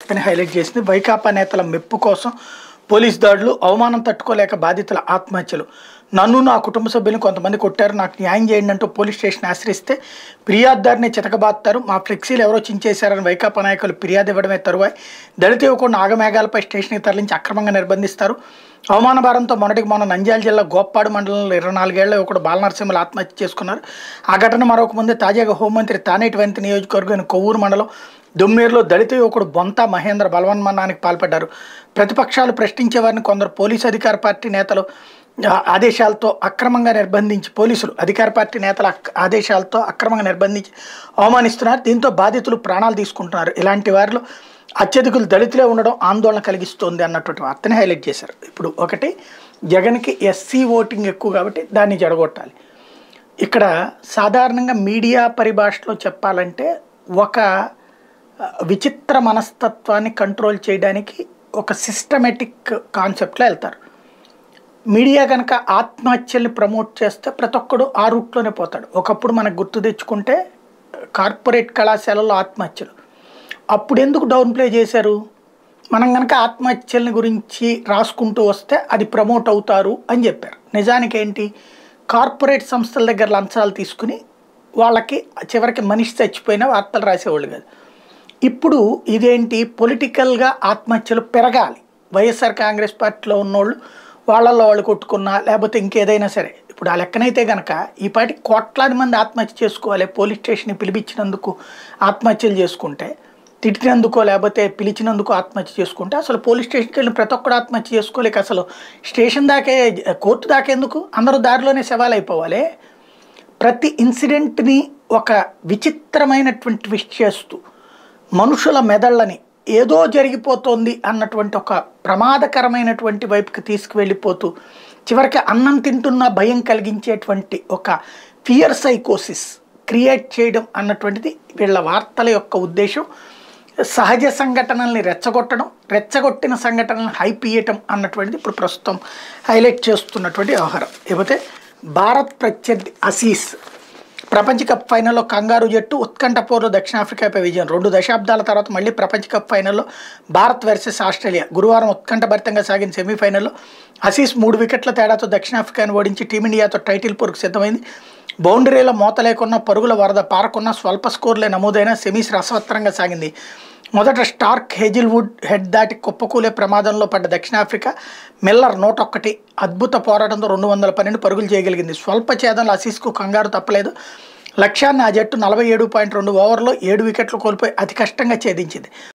వార్తని హైలైట్ చేసింది వైకాపా నేతల మెప్పు కోసం పోలీస్ దాడులు అవమానం తట్టుకోలేక బాధితుల ఆత్మహత్యలు నన్ను నా కుటుంబ సభ్యులను కొంతమంది కొట్టారు నాకు న్యాయం చేయండి అంటూ పోలీస్ స్టేషన్ ఆశ్రయిస్తే ఫిర్యాదుదారిని చితకబాస్తారు మా ఫ్లెక్సీలు ఎవరో చించేశారని వైకాపా నాయకులు ఫిర్యాదు ఇవ్వడమే తరువాయి దళిత యువకుడిని ఆగమేఘాలపై స్టేషన్కి తరలించి అక్రమంగా నిర్బంధిస్తారు అవమాన భారంతో మొన్నటికి మొన్న నంద్యాల జిల్లా గోప్పాడు మండలంలో ఇరవై నాలుగేళ్ల యువకుడు బాలనరసింహలు ఆత్మహత్య చేసుకున్నారు ఆ ఘటన మరొక ముందే తాజాగా హోంమంత్రి తానేటి వంతి నియోజకవర్గం కొవ్వూరు మండలం దుమ్మేరులో దళిత యువకుడు బొంత మహేంద్ర బలవన్మరణానికి పాల్పడ్డారు ప్రతిపక్షాలు ప్రశ్నించే వారిని కొందరు పోలీసు అధికార పార్టీ నేతలు ఆ, ఆదేశాలతో అక్రమంగా నిర్బంధించి పోలీసులు అధికార పార్టీ నేతల అక్- ఆదేశాలతో అక్రమంగా నిర్బంధించి అవమానిస్తున్నారు దీంతో బాధితులు ప్రాణాలు తీసుకుంటున్నారు ఇలాంటి వారిలో అత్యధికులు దళితులే ఉండడం ఆందోళన కలిగిస్తోంది అన్నటువంటి వార్తని హైలైట్ చేశారు ఇప్పుడు ఒకటి జగన్కి ఎస్సీ ఓటింగ్ ఎక్కువ కాబట్టి దాన్ని జడగొట్టాలి ఇక్కడ సాధారణంగా మీడియా పరిభాషలో చెప్పాలంటే ఒక ఆ, విచిత్ర మనస్తత్వాన్ని కంట్రోల్ చేయడానికి ఒక సిస్టమేటిక్ కాన్సెప్ట్లో వెళ్తారు మీడియా కనుక ఆత్మహత్యల్ని ప్రమోట్ చేస్తే ప్రతి ఒక్కడు ఆ రూట్లోనే పోతాడు ఒకప్పుడు మనకు గుర్తు తెచ్చుకుంటే కార్పొరేట్ కళాశాలలో ఆత్మహత్యలు అప్పుడు ఎందుకు డౌన్ ప్లే చేశారు మనం కనుక ఆత్మహత్యలని గురించి రాసుకుంటూ వస్తే అది ప్రమోట్ అవుతారు అని చెప్పారు నిజానికి ఏంటి కార్పొరేట్ సంస్థల దగ్గర లంచాలు తీసుకుని వాళ్ళకి చివరికి మనిషి చచ్చిపోయిన వార్తలు రాసేవాళ్ళు కాదు ఇప్పుడు ఇదేంటి పొలిటికల్గా ఆత్మహత్యలు పెరగాలి వైఎస్ఆర్ కాంగ్రెస్ పార్టీలో ఉన్నోళ్ళు వాళ్ళల్లో వాళ్ళు కొట్టుకున్నా లేకపోతే ఇంకేదైనా సరే ఇప్పుడు ఆ లెక్కనైతే కనుక ఈ పాటి కోట్లాది మంది ఆత్మహత్య చేసుకోవాలి పోలీస్ స్టేషన్కి పిలిపించినందుకు ఆత్మహత్యలు చేసుకుంటే తిట్టినందుకో లేకపోతే పిలిచినందుకు ఆత్మహత్య చేసుకుంటే అసలు పోలీస్ స్టేషన్కి వెళ్ళిన ప్రతి ఒక్కడు ఆత్మహత్య చేసుకోలేక అసలు స్టేషన్ దాకే కోర్టు దాకేందుకు అందరూ దారిలోనే శవాలు అయిపోవాలి ప్రతి ఇన్సిడెంట్ని ఒక విచిత్రమైనటువంటి ట్విస్ట్ చేస్తూ మనుషుల మెదళ్ళని ఏదో జరిగిపోతోంది అన్నటువంటి ఒక ప్రమాదకరమైనటువంటి వైపుకి తీసుకువెళ్ళిపోతూ చివరికి అన్నం తింటున్న భయం కలిగించేటువంటి ఒక ఫియర్ సైకోసిస్ క్రియేట్ చేయడం అన్నటువంటిది వీళ్ళ వార్తల యొక్క ఉద్దేశం సహజ సంఘటనల్ని రెచ్చగొట్టడం రెచ్చగొట్టిన సంఘటనలను హైప్ ఇయ్యటం అన్నటువంటిది ఇప్పుడు ప్రస్తుతం హైలైట్ చేస్తున్నటువంటి వ్యవహారం ఇకపోతే భారత్ ప్రత్యర్థి అసీస్ ప్రపంచ కప్ ఫైనల్లో కంగారు జట్టు ఉత్కంఠపూర్వ దక్షిణాఫ్రికాపై విజయం రెండు దశాబ్దాల తర్వాత మళ్ళీ ప్రపంచ కప్ ఫైనల్లో భారత్ వర్సెస్ ఆస్ట్రేలియా గురువారం ఉత్కంఠభరితంగా సాగిన సెమీఫైనల్లో అసీస్ మూడు వికెట్ల తేడాతో దక్షిణాఫ్రికాను ఓడించి టీమిండియాతో టైటిల్ పోరుకు సిద్ధమైంది బౌండరీల మూత లేకున్నా పరుగుల వరద పారకున్న స్వల్ప స్కోర్లే నమోదైన సెమీస్ రసవత్తరంగా సాగింది మొదట స్టార్క్ హెజిల్వుడ్ హెడ్ దాటి కుప్పకూలే ప్రమాదంలో పడ్డ దక్షిణాఫ్రికా మిల్లర్ నూట ఒక్కటి అద్భుత పోరాటంతో రెండు వందల పన్నెండు పరుగులు చేయగలిగింది స్వల్ప ఛేదంలో అసీస్కు కంగారు తప్పలేదు లక్ష్యాన్ని ఆ జట్టు నలభై ఏడు పాయింట్ రెండు ఓవర్లో ఏడు వికెట్లు కోల్పోయి అతి కష్టంగా ఛేదించింది